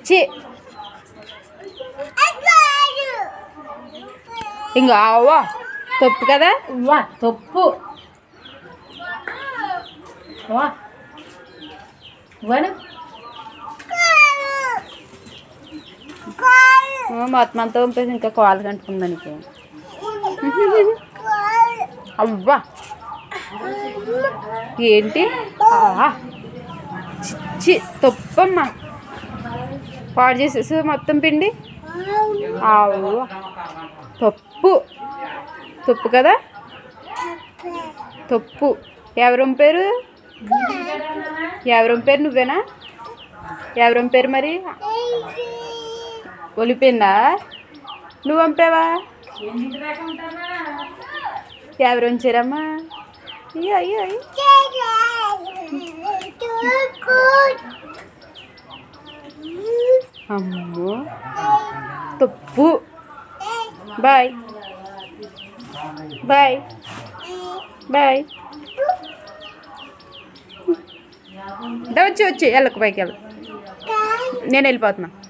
చి ఇంకో అవ్వ తప్పు కదా వా తప్పు వా వను ఆ, మొత్తం అంతా పంపేసి ఇంకా కాలు కంటుకుంది దానికి అవ్వా ఏంటి ఆ, చి, చి తప్పమ్మా పాడు చేసేసి మొత్తం పిండి అవ్వ తప్పు తప్పు కదా తప్పు ఎవరు పేరు ఎవరు పేరు నువ్వేనా ఎవరు పేరు మరి ఒలిపోయిందా నువ్వు పంపావా ఎవరు ఉంచారమ్మా అయ్యో అయ్యో అయ్యో అమ్మో తప్పు బాయ్ బాయ్ బాయ్ దా వచ్చి వచ్చి వెళ్ళకు పైకి వెళ్ళ నేను వెళ్ళిపోతున్నా